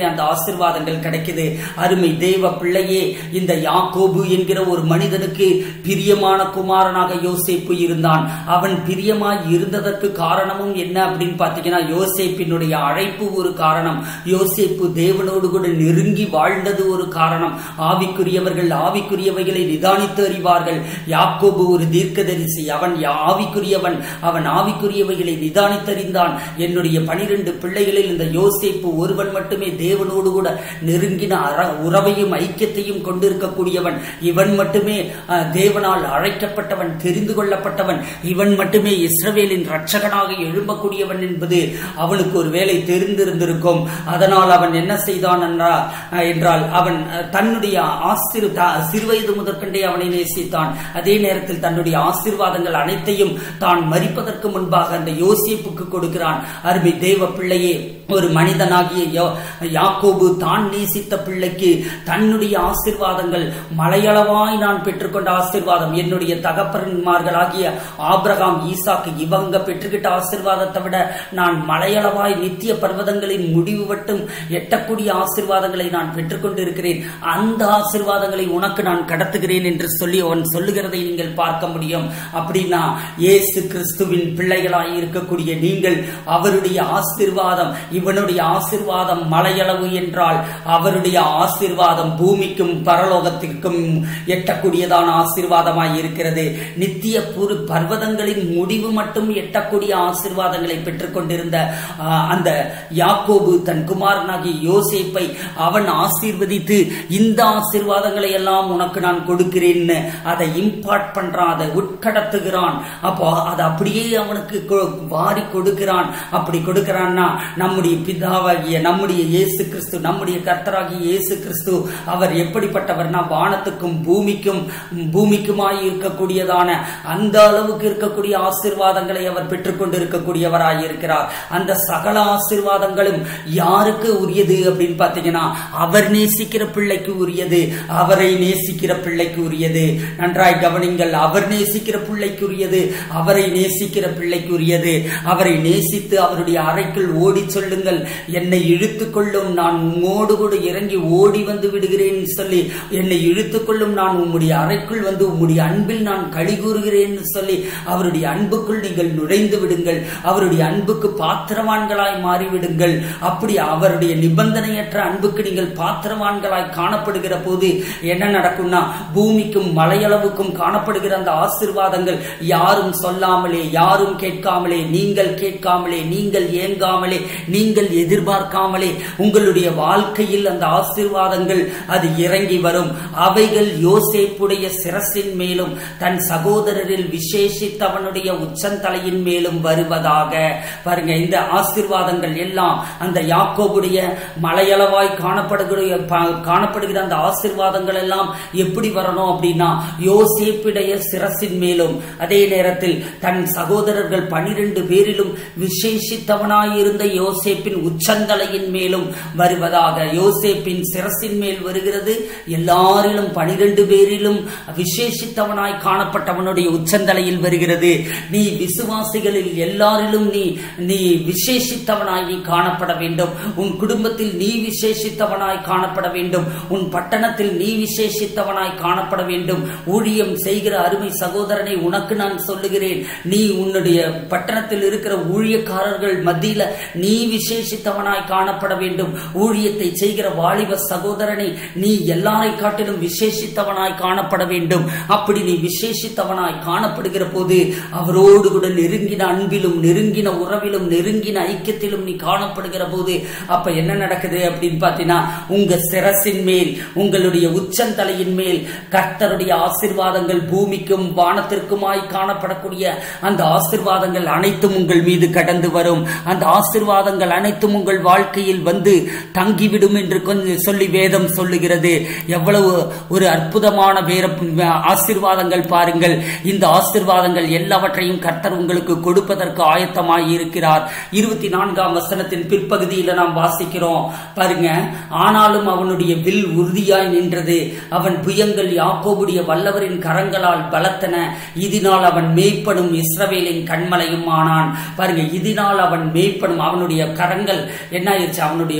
ஆசிர்வாதங்கள் கிடைக்குது அருமை தேவ பிள்ளையே இந்த யாக்கோபு என்கிற ஒரு மனிதனுக்கு பிரியமான குமாரனாக யோசேப்பு இருந்தான் அவன் பிரியமாய் இருந்ததற்கு காரணமும் என்ன அப்படின்னு பாத்தீங்கன்னா யோசேப்பினுடைய அழைப்பு ஒரு காரணம் யோசேப்பு தேவனோடு கூட நெருங்கி வாழ்ந்தது ஒரு காரணம் ஆவிக்குரியவர்கள் ஆவிக்குரியவைகளை நிதானித்து அறிவார்கள் யாக்கோபு ஒரு தீர்க்கதரிசி அவன் ஆவிக்குரியவன் அவன் ஆவிக்குரியவைகளை நிதானித்தறிந்தான் என்னுடைய பனிரெண்டு பிள்ளைகளில் இந்த யோசேப்பு ஒருவன் மட்டுமே தேவனோடு கூட நெருங்கின அற- உறவையும் ஐக்கியத்தையும் கொண்டிருக்கக்கூடியவன் இவன் மட்டுமே அஹ், தேவனால் அழைக்கப்பட்டவன் தெரிந்து கொள்ளப்பட்டவன் இவன் மட்டுமே இஸ்ரவேலின் ரட்சகனாக எழும்பக்கூடியவன் என்பது அவனுக்கு ஒரு வேலை தெரிந்திருந்திருக்கும் அதனால் அவன் என்ன செய்தான் என்றா- அஹ், என்றால் அவன் அஹ், தன்னுடைய ஆசிர் த- சிறுவயது முதற்கண்டே அவனை நேசித்தான் அதே நேரத்தில் தன்னுடைய ஆசீர்வாதங்கள் அனைத்தையும் தான் மரிப்பதற்கு முன்பாக அந்த யோசேப்புக்கு கொடுக்கிறான் அருமை தேவ பிள்ளையே ஒரு மனிதனாகிய யோ- யாக்கோபு தான் நேசித்த பிள்ளைக்கு தன்னுடைய ஆசீர்வாதங்கள் மலையளவாய் நான் பெற்றுக்கொண்ட ஆசீர்வாதம் என்னுடைய தகப்பன்மார்களாகிய ஆபிரகாம் ஈசாக்கு இவங்க பெற்றுக்கிட்ட ஆசீர்வாதத்தை விட நான் மலையளவாய் நித்திய பர்வதங்களின் முடிவு மட்டும் எட்டக்கூடிய ஆசீர்வாதங்களை நான் பெற்றுக்கொண்டிருக்கிறேன் அந்த ஆசீர்வாதங்களை உனக்கு நான் கடத்துகிறேன் என்று சொல்லி அவன் சொல்லுகிறதை நீங்கள் பார்க்க முடியும் அப்படின்னா இயேசு கிறிஸ்துவின் பிள்ளைகளாய் இருக்கக்கூடிய நீங்கள் அவருடைய ஆசீர்வாதம் இவனுடைய ஆசீர்வாதம் மலையளவு என்றால் அவருடைய ஆசீர்வாதம் பூமிக்கும் பரலோகத்திற்கும் எட்டக்கூடியதான ஆசீர்வாதமாய் இருக்கிறது நித்திய புரு பர்வதங்களின் முடிவு மட்டும் எட்டக்கூடிய ஆசீர்வாதங்களை பெற்றுக்கொண்டிருந்த ஆ, அந்த யாக்கோபு தன் குமாரனாகிய யோசேப்பை அவன் ஆசீர்வதித்து இந்த ஆசீர்வாதங்களை எல்லாம் உனக்கு நான் கொடுக்கிறேன்னு அதை இம்பார்ட் பண்றான் அதை உட்கடத்துகிறான் அப்போ அதை அப்படியே அவனுக்கு கொ- வாரி கொடுக்கிறான் அப்படி கொடுக்கிறான்னா நம்முடைய பிதாவாகிய நம்முடைய இயேசு கிறிஸ்து நம்முடைய கர்த்தராகிய இயேசு கிறிஸ்து அவர் எப்படிப்பட்டவர்னா வானத்துக்கும் பூமிக்கும் பூமிக்குமாய் இருக்கக்கூடியதான அந்த அளவுக்கு இருக்கக்கூடிய ஆசீர்வாதங்களை அவர் பெற்றுக்கொண்டு இருக்கக்கூடியவராய் இருக்கிறார் அந்த சகல ஆசீர்வாதங்களும் யாருக்கு உரியது அப்படின்னு பாத்தீங்கன்னா அவர் நேசிக்கிற பிள்ளைக்கு உரியது அவரை நேசிக்கிற பிள்ளைக்கு உரியது நன்றாய் கவனிங்கள் அவர் நேசிக்கிற பிள்ளைக்கு உரியது அவரை நேசிக்கிற பிள்ளைக்கு உரியது அவரை நேசித்து அவருடைய அறைக்குள் ஓடி சொல்லுங்கள் என்னை இழுத்துக் கொள்ளும் நான் உம்மோடு கூட இறங்கி ஓடி வந்து விடுகிறேன் சொல்லி என்னை இழுத்துக் கொள்ளும் நான் உம்முடைய அறைக்குள் வந்து உம்முடைய அன்பில் நான் களி கூறுகிறேன் சொல்லி அவருடைய அன்புக்குள் நீங்கள் நுழைந்து விடுங்கள் அவருடைய அன்புக்கு பாத்திரவான்களாய் மாறிவிடுங்கள் அப்படி அவருடைய நிபந்தனையற்ற அன்புக்கு நீங்கள் பாத்திரவான்களாய் காணப்படுகிற போது என்ன நடக்கும்னா பூமிக்கும் மலையளவுக்கும் காணப்படுகிற அந்த ஆசீர்வாதங்கள் யாரும் சொல்லாமலே யாரும் கேட்காமலே நீங்கள் கேட்காமலே நீங்கள் ஏங்காமலே நீங்கள் எதிர்பார்க்காமலே உங்களுடைய வாழ்க்கையில் அந்த ஆசீர்வாதங்கள் அது இறங்கி வரும் அவைகள் யோசேப்புடைய சிரசின் மேலும் தன் சகோதரரில் விசேஷித்தவனுடைய உச்சந்தலையின் மேலும் வருவதாக பாருங்க இந்த ஆசீர்வாதங்கள் எல்லாம் அந்த யாக்கோபுடைய மலையளவாய் காணப்படுகிற ப- காணப்படுகிற அந்த ஆசீர்வாதங்கள் எல்லாம் எப்படி வரணும் அப்படின்னா யோசேப்புடைய சிரசின் மேலும் அதே நேரத்தில் தன் சகோதரர்கள் பனிரெண்டு பேரிலும் விசேஷித்தவனாயிருந்த யோசேப்பின் உச்சந்தலையின் மேலும் வருவதாக யோசேப்பின் சிரசின் மேல் வருகிறது எல்லாரிலும் பனிரெண்டு பேரிலும் விசேஷித்தவனாய் காணப்பட்டவனுடைய உச்சந்தலையில் வருகிறது நீ விசுவாசிகளில் எல்லாரிலும் நீ நீ விசேஷித்தவனாய் நீ காணப்பட வேண்டும் உன் குடும்பத்தில் நீ விசேஷித்தவனாய் காணப்பட வேண்டும் உன் பட்டணத்தில் நீ விசேஷித்தவனாய் காணப்பட வேண்டும் ஊழியம் செய்கிற அருமை சகோதரனை உனக்கு நான் சொல்லுகிறேன் நீ உன்னுடைய பட்டணத்தில் இருக்கிற ஊழியக்காரர்கள் மத்தியில நீ விசேஷித்தவனாய் காணப்பட வேண்டும் ஊழியத்தை செய்கிற வாலிப சகோதரனை நீ எல்லாரை காட்டிலும் விசேஷித்தவனாய் காணப்பட வேண்டும் அப்படி நீ விசேஷித்தவனாய் காணப்படுகிற போது அவரோடு கூட நெருங்கின அன்பிலும் நெருங்கின உறவிலும் நெருங்கின ஐக்கியத்திலும் நீ காணப்படுகிற போது அப்ப என்ன நடக்குது அப்படின்னு பார்த்தீங்கன்னா உங்க சிரசின் மேல் உங்களுடைய உச்சந்தலையின் மேல் கர்த்தருடைய ஆசீர்வாதங்கள் பூமிக்கும் வானத்திற்குமாய் காணப்படக்கூடிய அந்த ஆசீர்வாதங்கள் அனைத்தும் உங்கள் மீது கடந்து வரும் அந்த ஆசீர்வாதங்கள் அனைத்தும் உங்கள் வாழ்க்கையில் வந்து தங்கிவிடும் என்று கொஞ்சம் சொல்லி வேதம் சொல்லுகிறது எவ்வளவு ஒரு அற்புதமான வேற ஆசீர்வாதங்கள் பாருங்கள் இந்த ஆசீர்வாதங்கள் எல்லாவற்றையும் கர்த்தர் உங்களுக்கு கொடுப்பதற்கு ஆயத்தமாய் இருக்கிறார் இருபத்தி நான்காம் வசனத்தின் பிற்பகுதியில் நாம் வாசிக்கிறோம் பாருங்க ஆனாலும் அவனுடைய வில் உறுதியாய் நின்றது அவன் புயங்கள் யாக்கோபுடைய வல்லவரின் கரங்களால் பலத்தன இதனால் அவன் மேய்ப்பனும் இஸ்ரவேலின் கண்மலையும் ஆனான் பாருங்க இதனால் அவன் மேய்ப்பனும் அவனுடைய கரங்கள் என்ன ஆயிருச்சு அவனுடைய புயங்கள்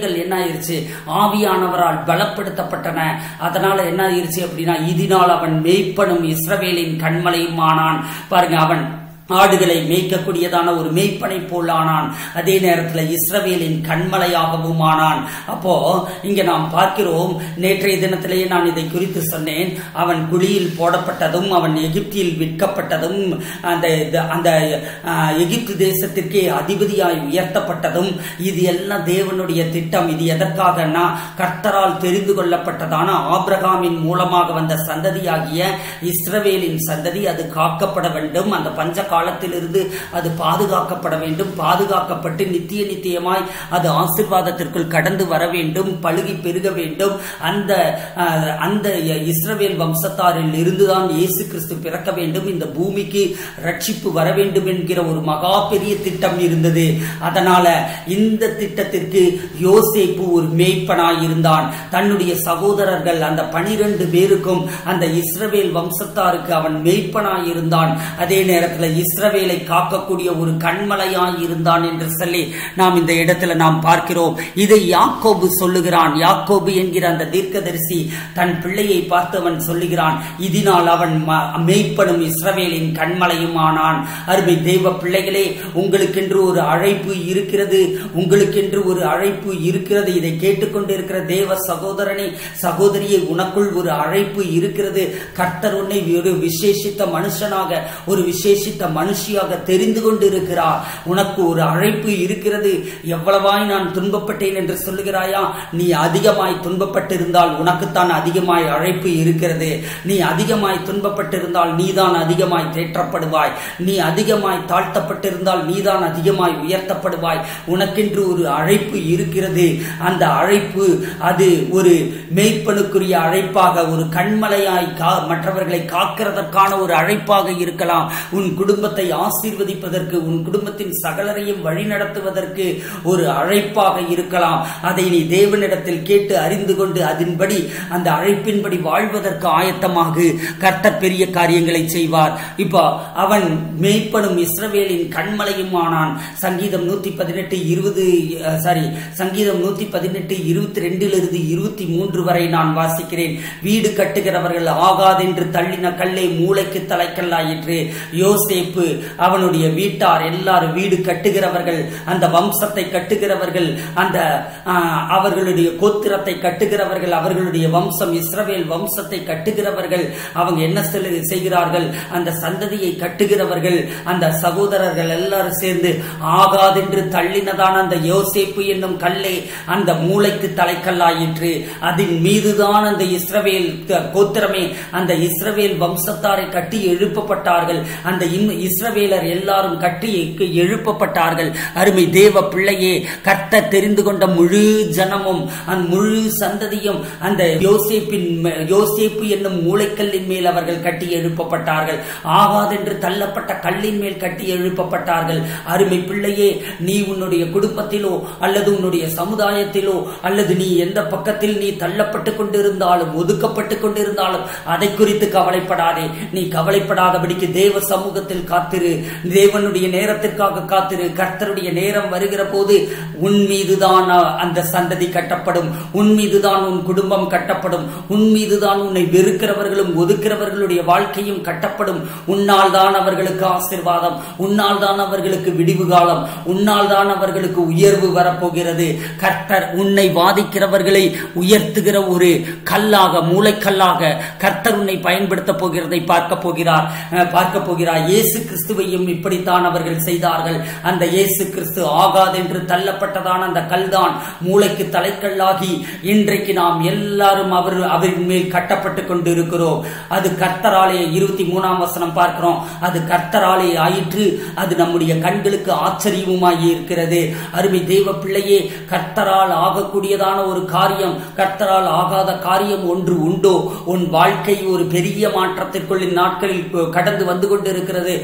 கைகள் என்ன ஆயிருச்சு ஆவியானவரால் பலப்படுத்தப்பட்டன அதனால என்ன ஆயிருச்சு அப்படின்னா இதனால் அவன் மேய்ப்பனும் இஸ்ரவேலின் கண்மலையும் ஆனான் பாருங்க அவன் ஆடுகளை மேய்க்கக்கூடியதான ஒரு மேய்ப்பனை போல் ஆனான் அதே நேரத்தில் இஸ்ரவேலின் கண்மலையாகவும் ஆனான் அப்போ இங்க நாம் பார்க்கிறோம் நேற்றைய தினத்திலேயே நான் இதை குறித்து சொன்னேன் அவன் குழியில் போடப்பட்டதும் அவன் எகிப்தில் விற்கப்பட்டதும் அந்த இது- அந்த ஆஹ், எகிப்து தேசத்திற்கே அதிபதியாய் உயர்த்தப்பட்டதும் இது எல்லாம் தேவனுடைய திட்டம் இது எதற்காகனா கர்த்தரால் தெரிந்து கொள்ளப்பட்டதான ஆபிரகாமின் மூலமாக வந்த சந்ததியாகிய இஸ்ரவேலின் சந்ததி அது காக்கப்பட வேண்டும் அந்த பஞ்ச காலத்திலிருந்து அது பாதுகாக்கப்பட வேண்டும் பாதுகாக்கப்பட்டு நித்திய நித்தியமாய் அது ஆசிர்வாதத்திற்குள் கடந்து வர வேண்டும் பழுகி பெருக வேண்டும் அந்த அஹ், அந்த இஸ்ரவேல் வம்சத்தாரில் இருந்துதான் இயேசு கிறிஸ்து பிறக்க வேண்டும் இந்த பூமிக்கு ரட்சிப்பு வர வேண்டும் என்கிற ஒரு மகா பெரிய திட்டம் இருந்தது அதனால இந்த திட்டத்திற்கு யோசேப்பு ஒரு மேய்ப்பனாய் இருந்தான் தன்னுடைய சகோதரர்கள் அந்த பனிரெண்டு பேருக்கும் அந்த இஸ்ரவேல் வம்சத்தாருக்கு அவன் மேய்ப்பனாய் இருந்தான் அதே நேரத்தில் இஸ்ரவேலை காக்கக்கூடிய ஒரு கண்மலையாய் இருந்தான் என்று சொல்லி நாம் இந்த இடத்துல நாம் பார்க்கிறோம் இதை யாக்கோபு சொல்லுகிறான் யாக்கோபு என்கிற அந்த தீர்க்கதரிசி தன் பிள்ளையை பார்த்து அவன் சொல்லுகிறான் இதனால் அவன் ம- மேய்ப்பனும் இஸ்ரவேலின் கண்மலையும் ஆனான் அருமை தெய்வ பிள்ளைகளே உங்களுக்கென்று ஒரு அழைப்பு இருக்கிறது உங்களுக்கென்று ஒரு அழைப்பு இருக்கிறது இதை கேட்டுக்கொண்டிருக்கிற தேவ சகோதரனே சகோதரியை உனக்குள் ஒரு அழைப்பு இருக்கிறது கர்த்தர் உன்னை ஒரு விசேஷித்த மனுஷனாக ஒரு விசேஷித்த மனுஷியாக தெரிந்து கொண்டிருக்கிறார் உனக்கு ஒரு அழைப்பு இருக்கிறது எவ்வளவாய் நான் துன்பப்பட்டேன் என்று சொல்லுகிறாயா நீ அதிகமாய் துன்பப்பட்டிருந்தால் உனக்குத்தான் அதிகமாய் அழைப்பு இருக்கிறது நீ அதிகமாய் துன்பப்பட்டிருந்தால் நீதான் அதிகமாய் தேற்றப்படுவாய் நீ அதிகமாய் தாழ்த்தப்பட்டிருந்தால் நீதான் அதிகமாய் உயர்த்தப்படுவாய் உனக்கென்று ஒரு அழைப்பு இருக்கிறது அந்த அழைப்பு அது ஒரு மேய்ப்பனுக்குரிய அழைப்பாக ஒரு கண்மலையாய் கா மற்றவர்களை காக்கிறதற்கான ஒரு அழைப்பாக இருக்கலாம் உன் குடும்பத்தை ஆசீர்வதிப்பதற்கு உன் குடும்பத்தின் சகலரையும் வழிநடத்துவதற்கு ஒரு அழைப்பாக இருக்கலாம் அதை நீ தேவனிடத்தில் கேட்டு அறிந்து கொண்டு அதன்படி அந்த அழைப்பின்படி வாழ்வதற்கு ஆயத்தமாக கர்த்தர் பெரிய காரியங்களை செய்வார் இப்போ அவன் மேய்ப்பனும் இஸ்ரவேலின் கண்மலையும் ஆனான் சங்கீதம் நூத்தி பதினெட்டு இருபது சாரி சங்கீதம் நூத்தி பதினெட்டு இருபத்தி ரெண்டிலிருந்து இருபத்தி மூன்று வரை நான் வாசிக்கிறேன் வீடு கட்டுகிறவர்கள் ஆகாதென்று தள்ளின கல்லை மூளைக்கு தலைக்கல்லாயிற்று யோசேப்பு அவனுடைய வீட்டார் எல்லாரும் வீடு கட்டுகிறவர்கள் அந்த வம்சத்தை கட்டுகிறவர்கள் அந்த ஆஹ், அவர்களுடைய கோத்திரத்தை கட்டுகிறவர்கள் அவர்களுடைய வம்சம் இஸ்ரவேல் வம்சத்தை கட்டுகிறவர்கள் அவங்க என்ன செல்~ செய்கிறார்கள் அந்த சந்ததியை கட்டுகிறவர்கள் அந்த சகோதரர்கள் எல்லாரும் சேர்ந்து ஆகாதென்று தள்ளினதான அந்த யோசேப்பு என்னும் கல்லே அந்த மூளைக்கு தலைக்கல்லாயிற்று அதன் மீதுதான் அந்த இஸ்ரவேல் க- கோத்திரமே அந்த இஸ்ரவேல் வம்சத்தாரை கட்டி எழுப்பப்பட்டார்கள் அந்த இம்- இஸ்ரவேலர் எல்லாரும் கட்டி எ- எழுப்பப்பட்டார்கள் அருமை தேவ பிள்ளையே கர்த்த தெரிந்து கொண்ட முழு ஜனமும் அந்த முழு சந்ததியும் அந்த யோசேப்பின் மே- யோசேப்பு என்னும் மூளைக்கல்லின் மேல் அவர்கள் கட்டி எழுப்பப்பட்டார்கள் ஆகாதென்று தள்ளப்பட்ட கல்லின் மேல் கட்டி எழுப்பப்பட்டார்கள் அருமை பிள்ளையே நீ உன்னுடைய குடும்பத்திலோ அல்லது உன்னுடைய சமுதாயத்திலோ அல்லது நீ எந்த பக்கத்தில் நீ தள்ளப்பட்டு கொண்டிருந்தாலும் ஒதுக்கப்பட்டு கொண்டிருந்தாலும் அதை குறித்து கவலைப்படாதே நீ கவலைப்படாதபடிக்கு தேவ சமூகத்தில் காத்திரு தேவனுடைய நேரத்திற்காக காத்திரு கர்த்தருடைய நேரம் வருகிற போது உன் மீதுதான் அந்த சந்ததி கட்டப்படும் உன் மீதுதான் உன் குடும்பம் கட்டப்படும் உன் மீதுதான் உன்னை வெறுக்கிறவர்களும் ஒதுக்கிறவர்களுடைய வாழ்க்கையும் கட்டப்படும் உன்னால் தான் அவர்களுக்கு ஆசிர்வாதம் உன்னால் தான் அவர்களுக்கு விடிவு காலம் உன்னால் தான் அவர்களுக்கு உயர்வு வரப்போகிறது கர்த்தர் உன்னை வாதிக்கிறவர்களை உயர்த்துகிற ஒரு கல்லாக மூளைக்கல்லாக கர்த்தர் உன்னை பயன்படுத்த போகிறதை பார்க்க போகிறார் அஹ், பார்க்க போகிறார் இயேசு கிறிஸ்துவையும் இப்படித்தான் அவர்கள் செய்தார்கள் அந்த இயேசு கிறிஸ்து ஆகாதென்று தள்ளப்பட்டதான அந்த கல்தான் மூளைக்கு தலைக்கல்லாகி இன்றைக்கு நாம் எல்லாரும் அவர் அவரின் மேல் கட்டப்பட்டு கொண்டு இருக்கிறோம் அது கர்த்தராலே இருபத்தி மூணாம் வசனம் பார்க்கிறோம் அது கர்த்தராலே ஆயிற்று அது நம்முடைய கண்களுக்கு ஆச்சரியமாகி இருக்கிறது அருமை தெய்வ பிள்ளையே கர்த்தரால் ஆகக்கூடியதான ஒரு காரியம் கர்த்தரால் ஆகாத காரியம் ஒன்று உண்டோ உன் வாழ்க்கை ஒரு பெரிய மாற்றத்திற்குள் இந்நாட்களில் கடந்து வந்து கொண்டிருக்கிறது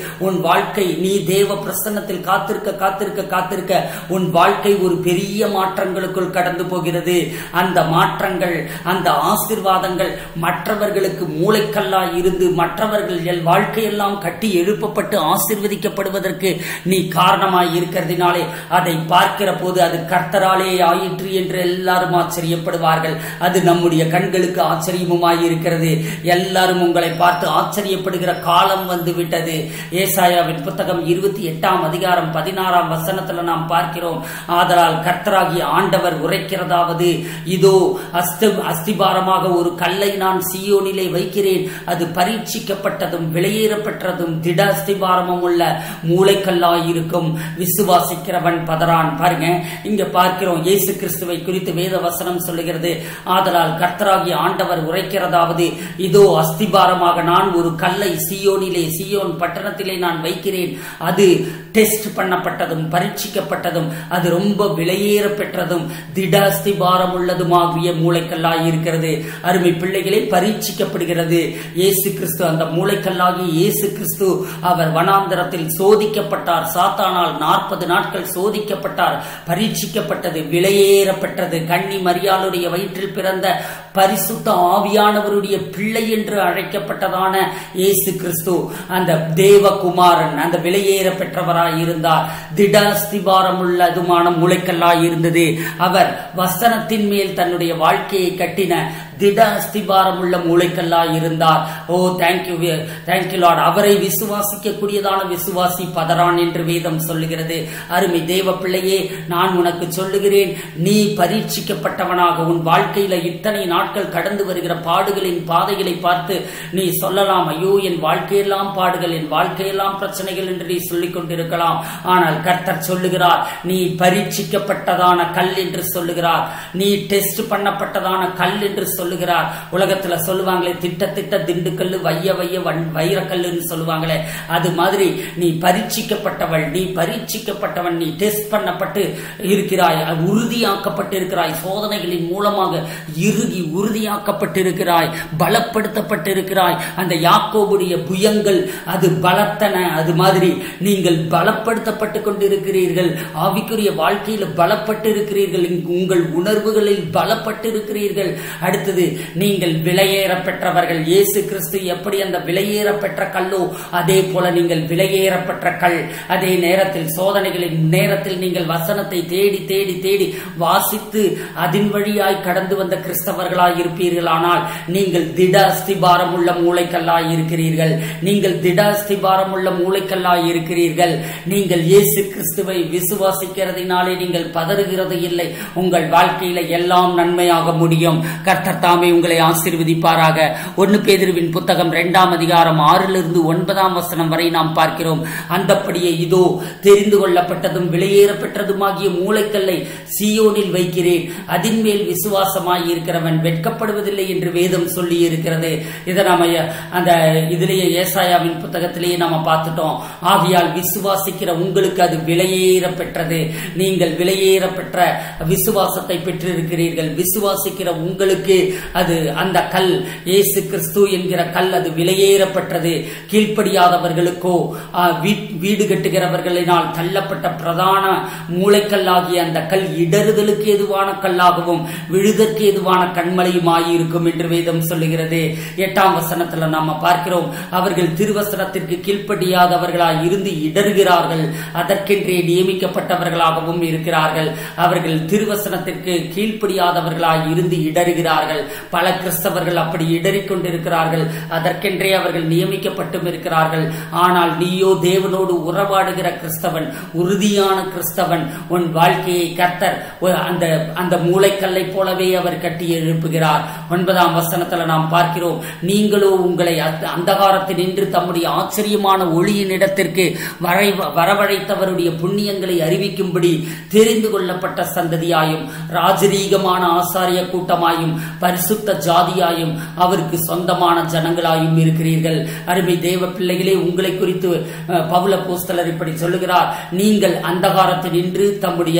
உன் வாழ்க்கை நீ தேவ பிரசன்னத்தில் காத்திருக்க காத்திருக்க காத்திருக்க உன் வாழ்க்கை ஒரு பெரிய மாற்றங்களுக்குள் கடந்து போகிறது அந்த மாற்றங்கள் அந்த ஆசிர்வாதங்கள் மற்றவர்களுக்கு மூளைக்கல்லா இருந்து மற்றவர்கள் எல் வாழ்க்கையெல்லாம் கட்டி எழுப்பப்பட்டு ஆசிர்வதிக்கப்படுவதற்கு நீ காரணமாய் இருக்கிறதினாலே அதை பார்க்கிற போது அது கர்த்தராலே ஆயிற்று என்று எல்லாரும் ஆச்சரியப்படுவார்கள் அது நம்முடைய கண்களுக்கு ஆச்சரியமுமாய் இருக்கிறது எல்லாரும் உங்களை பார்த்து ஆச்சரியப்படுகிற காலம் வந்து விட்டது ஏசாயாவின் புத்தகம் இருபத்தி எட்டாம் அதிகாரம் பதினாறாம் வசனத்துல நாம் பார்க்கிறோம் ஆதலால் கர்த்தராகிய ஆண்டவர் உரைக்கிறதாவது இதோ அஸ்தி அஸ்திபாரமாக ஒரு கல்லை நான் சியோனிலே வைக்கிறேன் அது பரீட்சிக்கப்பட்டதும் வெளியேறப்பட்டதும் திட அஸ்திபாரமும் உள்ள மூளைக்கல்லாய் இருக்கும் விசுவாசிக்கிறவன் பதறான் பாருங்க இங்க பார்க்கிறோம் இயேசு கிறிஸ்துவை குறித்து வேத வசனம் சொல்லுகிறது ஆதலால் கர்த்தராகிய ஆண்டவர் உரைக்கிறதாவது இதோ அஸ்திபாரமாக நான் ஒரு கல்லை சியோனிலே சியோன் பட்டணத்திலே நான் வைக்கிறேன் அது டெஸ்ட் பண்ணப்பட்டதும் பரீட்சிக்கப்பட்டதும் அது ரொம்ப விலையேற பெற்றதும் திட அஸ்திபாரம் உள்ளதுமாகிய மூளைக்கல்லாய் இருக்கிறது அருமை பிள்ளைகளே பரீட்சிக்கப்படுகிறது இயேசு கிறிஸ்து அந்த மூளைக்கல்லாகி இயேசு கிறிஸ்து அவர் வனாந்தரத்தில் சோதிக்கப்பட்டார் சாத்தானால் நாற்பது நாட்கள் சோதிக்கப்பட்டார் பரீட்சிக்கப்பட்டது விலையேறப்பட்டது கன்னி மரியாளுடைய வயிற்றில் பிறந்த பரிசுத்த ஆவியானவருடைய பிள்ளை என்று அழைக்கப்பட்டதான இயேசு கிறிஸ்து அந்த தேவகுமாரன் அந்த விலையேற பெற்றவராய் இருந்தார் திட அஸ்திபாரம் உள்ளதுமான முளைக்கல்லாய் இருந்தது அவர் வசனத்தின் மேல் தன்னுடைய வாழ்க்கையை கட்டின திட அஸ்திபாரம் உள்ள மூளைக்கல்லாய் இருந்தார் ஓ தேங்க்யூ தேங்க்யூ லார்ட் அவரை விசுவாசிக்க கூடியதான விசுவாசி பதறான் என்று வேதம் சொல்லுகிறது அருமை தேவ பிள்ளையே நான் உனக்கு சொல்லுகிறேன் நீ பரீட்சிக்கப்பட்டவனாக உன் வாழ்க்கையில இத்தனை நாட்கள் கடந்து வருகிற பாடுகளின் பாதைகளை பார்த்து நீ சொல்லலாம் ஐயோ என் வாழ்க்கையெல்லாம் பாடுகள் என் வாழ்க்கையெல்லாம் பிரச்சனைகள் என்று நீ சொல்லிக் கொண்டிருக்கலாம் ஆனால் கர்த்தர் சொல்லுகிறார் நீ பரீட்சிக்கப்பட்டதான கல் என்று சொல்லுகிறார் நீ டெஸ்ட் பண்ணப்பட்டதான கல் என்று சொல்லுகிறார் உலகத்துல சொல்லுவாங்களே திட்ட திட்ட திண்டுக்கல்லு வைய வைய வன் வைரக்கல்லுன்னு சொல்லுவாங்களே அது மாதிரி நீ பரீட்சிக்கப்பட்டவள் நீ பரீட்சிக்கப்பட்டவன் நீ டெஸ்ட் பண்ணப்பட்டு இருக்கிறாய் உறுதியாக்கப்பட்டு இருக்கிறாய் சோதனைகளின் மூலமாக இறுகி உறுதியாக்கப்பட்டிருக்கிறாய் பலப்படுத்தப்பட்டிருக்கிறாய் அந்த யாக்கோபுடைய புயங்கள் அது பலத்தன அது மாதிரி நீங்கள் பலப்படுத்தப்பட்டு கொண்டிருக்கிறீர்கள் ஆவிக்குரிய வாழ்க்கையில பலப்பட்டு இருக்கிறீர்கள் உங்கள் உணர்வுகளில் பலப்பட்டு இருக்கிறீர்கள் அடுத்தது நீங்கள் விலையேற பெற்றவர்கள் இயேசு கிறிஸ்து எப்படி அந்த விலையேற பெற்ற கல்லோ அதே போல நீங்கள் விலையேற பெற்ற கல் அதே நேரத்தில் சோதனைகளின் நேரத்தில் நீங்கள் வசனத்தை தேடி தேடி தேடி வாசித்து அதன் வழியாய் கடந்து வந்த கிறிஸ்தவர்களாய் இருப்பீர்களானால் நீங்கள் திட அஸ்திபாரம் உள்ள மூளைக்கல்லாய் இருக்கிறீர்கள் நீங்கள் திட அஸ்திபாரம் உள்ள மூளைக்கல்லாய் இருக்கிறீர்கள் நீங்கள் இயேசு கிறிஸ்துவை விசுவாசிக்கிறதினாலே நீங்கள் பதறுகிறது இல்லை உங்கள் வாழ்க்கையில எல்லாம் நன்மையாக முடியும் கர்த்தர் தாமே உங்களை ஆசீர்வதிப்பாராக ஒன்னு பேதிருவின் புத்தகம் இரண்டாம் அதிகாரம் ஆறிலிருந்து ஒன்பதாம் வசனம் வரை நாம் பார்க்கிறோம் அந்தப்படியே இதோ தெரிந்து கொள்ளப்பட்டதும் விலையேற பெற்றதுமாகிய மூளைக்கல்லை சியோனில் வைக்கிறேன் அதின் மேல் விசுவாசமாய் இருக்கிறவன் வெட்கப்படுவதில்லை என்று வேதம் சொல்லி இருக்கிறது இதை நாம அந்த இதிலேயே ஏசாயாவின் புத்தகத்திலேயே நாம பார்த்துட்டோம் ஆகையால் விசுவாசிக்கிற உங்களுக்கு அது விலையேற பெற்றது நீங்கள் விலையேற பெற்ற விசுவாசத்தை பெற்றிருக்கிறீர்கள் விசுவாசிக்கிற உங்களுக்கு அது அந்த கல் இயேசு கிறிஸ்து என்கிற கல் அது விலையேறப்பட்டது கீழ்ப்படியாதவர்களுக்கோ ஆ, வீ- வீடு கட்டுகிறவர்களினால் தள்ளப்பட்ட பிரதான மூளைக்கல்லாகிய அந்த கல் இடறுதலுக்கு எதுவான கல்லாகவும் விழுதற்கு எதுவான கண்மலையுமாயிருக்கும் என்று வேதம் சொல்லுகிறது எட்டாம் வசனத்துல நாம பார்க்கிறோம் அவர்கள் திருவசனத்திற்கு கீழ்ப்படியாதவர்களாய் இருந்து இடறுகிறார்கள் அதற்கென்றே நியமிக்கப்பட்டவர்களாகவும் இருக்கிறார்கள் அவர்கள் திருவசனத்திற்கு கீழ்ப்படியாதவர்களாய் இருந்து இடறுகிறார்கள் பல கிறிஸ்தவர்கள் அப்படி இடறிக் கொண்டிருக்கிறார்கள் அதற்கென்றே அவர்கள் நியமிக்கப்பட்டும் இருக்கிறார்கள் ஆனால் நீயோ தேவனோடு உறவாடுகிற கிறிஸ்தவன் உறுதியான கிறிஸ்தவன் உன் வாழ்க்கையை கர்த்தர் ஒரு அந்த அந்த மூளைக்கல்லை போலவே அவர் கட்டி எழுப்புகிறார் ஒன்பதாம் வசனத்துல நாம் பார்க்கிறோம் நீங்களோ உங்களை அந்த- அந்தகாரத்தில் நின்று தம்முடைய ஆச்சரியமான ஒளியின் இடத்திற்கு வரை வரவழைத்தவருடைய புண்ணியங்களை அறிவிக்கும்படி தெரிந்து கொள்ளப்பட்ட சந்ததியாயும் ராஜரீகமான ஆசாரிய கூட்டமாயும் பரிசுத்த ஜாதியாயும் அவருக்கு சொந்தமான ஜனங்களாயும் இருக்கிறீர்கள் அருமை தேவ பிள்ளைகளே உங்களை குறித்து அஹ், பவுல போஸ்தலர் இப்படி சொல்லுகிறார் நீங்கள் அந்தகாரத்தில் நின்று தம்முடைய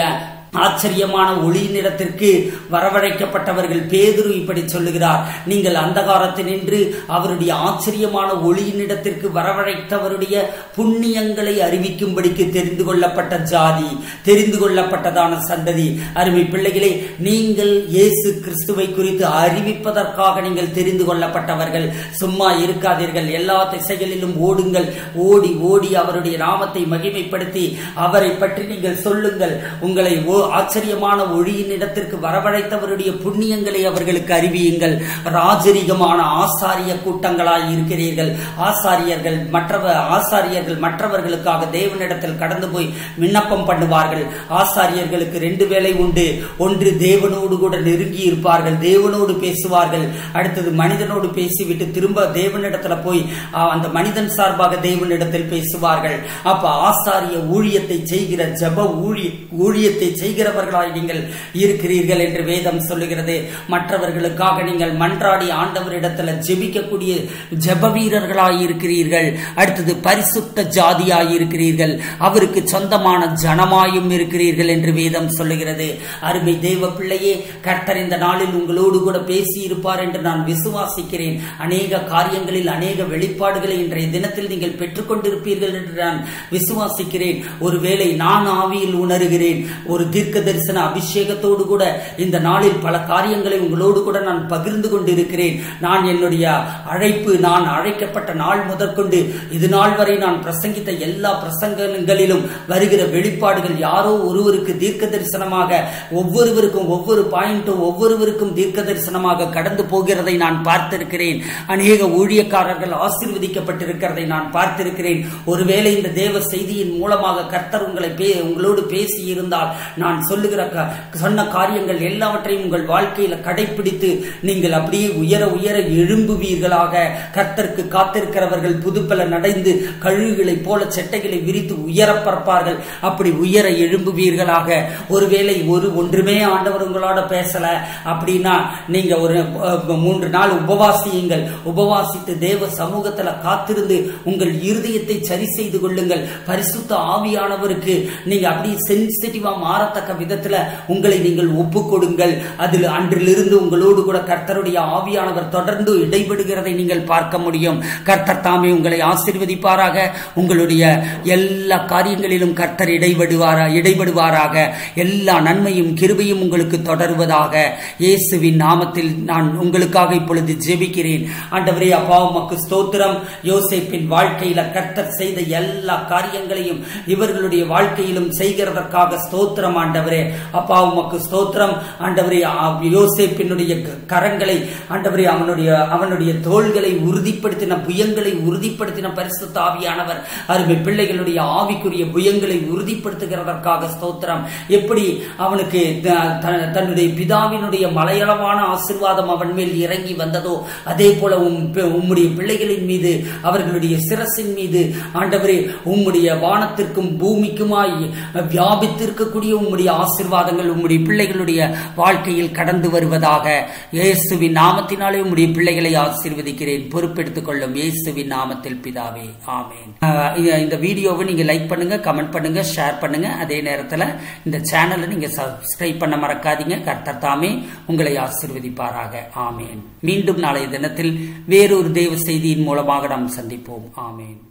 ஆச்சரியமான ஒளியினிடத்திற்கு வரவழைக்கப்பட்டவர்கள் பேதுரு இப்படி சொல்லுகிறார் நீங்கள் அந்தகாரத்தினின்று அவருடைய ஆச்சரியமான ஒளியினிடத்திற்கு வரவழைத்தவருடைய புண்ணியங்களை அறிவிக்கும்படிக்கு தெரிந்து கொள்ளப்பட்ட ஜாதி தெரிந்து கொள்ளப்பட்டதான சந்ததி அருமை பிள்ளைகளே நீங்கள் இயேசு கிறிஸ்துவை குறித்து அறிவிப்பதற்காக நீங்கள் தெரிந்து கொள்ளப்பட்டவர்கள் சும்மா இருக்காதீர்கள் எல்லா திசைகளிலும் ஓடுங்கள் ஓடி ஓடி அவருடைய நாமத்தை மகிமைப்படுத்தி அவரை பற்றி நீங்கள் சொல்லுங்கள் உங்களை ஓ- ஆச்சரியமான ஒளியின் இடத்திற்கு வரவழைத்தவருடைய புண்ணியங்களை அவர்களுக்கு அறிவியுங்கள் ராஜரிகமான ஆசாரிய கூட்டங்களாய் இருக்கிறீர்கள் ஆசாரியர்கள் மற்றவ ஆசாரியர்கள் மற்றவர்களுக்காக தேவனிடத்தில் கடந்து போய் விண்ணப்பம் பண்ணுவார்கள் ஆசாரியர்களுக்கு ரெண்டு வேலை உண்டு ஒன்று தேவனோடு கூட நெருங்கி இருப்பார்கள் தேவனோடு பேசுவார்கள் அடுத்தது மனிதனோடு பேசிவிட்டு திரும்ப தேவனிடத்துல போய் ஆ, அந்த மனிதன் சார்பாக தேவனிடத்தில் பேசுவார்கள் அப்ப ஆசாரிய ஊழியத்தை செய்கிற ஜப ஊழிய ஊழியத்தை செய்கிறவர்களாய் நீங்கள் இருக்கிறீர்கள் என்று வேதம் சொல்லுகிறது மற்றவர்களுக்காக நீங்கள் மன்றாடி ஆண்டவரிடத்துல ஜெபிக்கக்கூடிய ஜெப வீரர்களாய் இருக்கிறீர்கள் அடுத்தது பரிசுத்த ஜாதியாய் இருக்கிறீர்கள் அவருக்கு சொந்தமான ஜனமாயும் இருக்கிறீர்கள் என்று வேதம் சொல்லுகிறது அருமை தேவ பிள்ளையே கர்த்தர் இந்த நாளில் உங்களோடு கூட பேசி இருப்பார் என்று நான் விசுவாசிக்கிறேன் அநேக காரியங்களில் அநேக வெளிப்பாடுகளை இன்றைய தினத்தில் நீங்கள் பெற்றுக்கொண்டிருப்பீர்கள் என்று நான் விசுவாசிக்கிறேன் ஒருவேளை நான் ஆவியில் உணர்கிறேன் ஒரு தீர்க்க தரிசன அபிஷேகத்தோடு கூட இந்த நாளில் பல காரியங்களை உங்களோடு கூட நான் பகிர்ந்து கொண்டிருக்கிறேன் நான் என்னுடைய அழைப்பு நான் அழைக்கப்பட்ட நாள் முதற்கொண்டு இது நாள் வரை நான் பிரசங்கித்த எல்லா பிரசங்கங்களிலும் வருகிற வெளிப்பாடுகள் யாரோ ஒருவருக்கு தீர்க்க தரிசனமாக ஒவ்வொருவருக்கும் ஒவ்வொரு பாயிண்டும் ஒவ்வொருவருக்கும் தீர்க்க தரிசனமாக கடந்து போகிறதை நான் பார்த்திருக்கிறேன் அநேக ஊழியக்காரர்கள் ஆசீர்வதிக்கப்பட்டிருக்கிறதை நான் பார்த்திருக்கிறேன் ஒருவேளை இந்த தேவ செய்தியின் மூலமாக கர்த்தர் உங்களை பே- உங்களோடு பேசி இருந்தால் நான் சொல்லுகிற க- சொன்ன காரியங்கள் எல்லாவற்றையும் உங்கள் வாழ்க்கையில கடைபிடித்து நீங்கள் அப்படியே உயர உயர எழும்புவீர்களாக கர்த்தருக்கு காத்திருக்கிறவர்கள் புதுப்பல நடைந்து கழுகுகளை போல செட்டைகளை விரித்து உயர பறப்பார்கள் அப்படி உயர எழும்புவீர்களாக ஒருவேளை ஒரு ஒன்றுமே ஆண்டவர் உங்களோட பேசல அப்படின்னா நீங்க ஒரு அஹ், மூன்று நாள் உபவாசியுங்கள் உபவாசித்து தேவ சமூகத்துல காத்திருந்து உங்கள் இருதயத்தை சரி செய்து கொள்ளுங்கள் பரிசுத்த ஆவியானவருக்கு நீங்க அப்படி சென்சிட்டிவா மாறத்தக்க விதத்துல உங்களை நீங்கள் ஒப்பு கொடுங்கள் அதில் அன்றிலிருந்து உங்களோடு கூட கர்த்தருடைய ஆவியானவர் தொடர்ந்து இடைபடுகிறதை நீங்கள் பார்க்க முடியும் கர்த்தர் தாமே உங்களை ஆசீர்வதிப்பாராக உங்களுடைய எல்லா காரியங்களிலும் கர்த்தர் இடைபடுவாரா இடைபடுவாராக எல்லா நன்மையும் கிருபையும் உங்களுக்கு தொடருவதாக இயேசுவின் நாமத்தில் நான் உங்களுக்காக இப்பொழுது ஜெபிக்கிறேன் ஆண்டவரே அப்பா உமக்கு ஸ்தோத்திரம் யோசேப்பின் வாழ்க்கையில கர்த்தர் செய்த எல்லா காரியங்களையும் இவர்களுடைய வாழ்க்கையிலும் செய்கிறதற்காக ஸ்தோத்திரம் ஆண்டவரே அப்பா உமக்கு ஸ்தோத்திரம் ஆண்டவரே ஆ, யோசேப்பினுடைய க- கரங்களை ஆண்டவரே அவனுடைய அவனுடைய தோள்களை உறுதிப்படுத்தின புயங்களை உறுதிப்படுத்தின பரிசுத்த ஆவியானவர் அருமை பிள்ளைகளுடைய ஆவிக்குரிய புயங்களை உறுதிப்படுத்துகிறதற்காக ஸ்தோத்திரம் எப்படி அவனுக்கு த- த- தன்னுடைய பிதாவினுடைய மலையளவான ஆசீர்வாதம் அவன் மேல் இறங்கி வந்ததோ அதே போல உம் பி- உம்முடைய பிள்ளைகளின் மீது அவர்களுடைய சிரசின் மீது ஆண்டவரே உம்முடைய வானத்திற்கும் பூமிக்குமாய் வியாபித்திருக்கக்கூடிய உம்முடைய ஆசீர்வாதங்கள் உம்முடைய பிள்ளைகளுடைய வாழ்க்கையில் கடந்து வருவதாக இயேசுவின் நாமத்தினாலே உம்முடைய பிள்ளைகளை ஆசீர்வதிக்கிறேன் பொறுப்பெடுத்துக் கொள்ளும் இயேசுவின் நாமத்தில் பிதாவே ஆமென் அஹ் இந்த- இந்த வீடியோவை நீங்க லைக் பண்ணுங்க கமெண்ட் பண்ணுங்க ஷேர் பண்ணுங்க அதே நேரத்துல இந்த சேனலை நீங்க சப்ஸ்கிரைப் பண்ண மறக்காதீங்க கர்த்தர் தாமே உங்களை ஆசீர்வதிப்பாராக ஆமேன் மீண்டும் நாளைய தினத்தில் வேறொரு தேவ செய்தியின் மூலமாக நாம் சந்திப்போம் ஆமேன்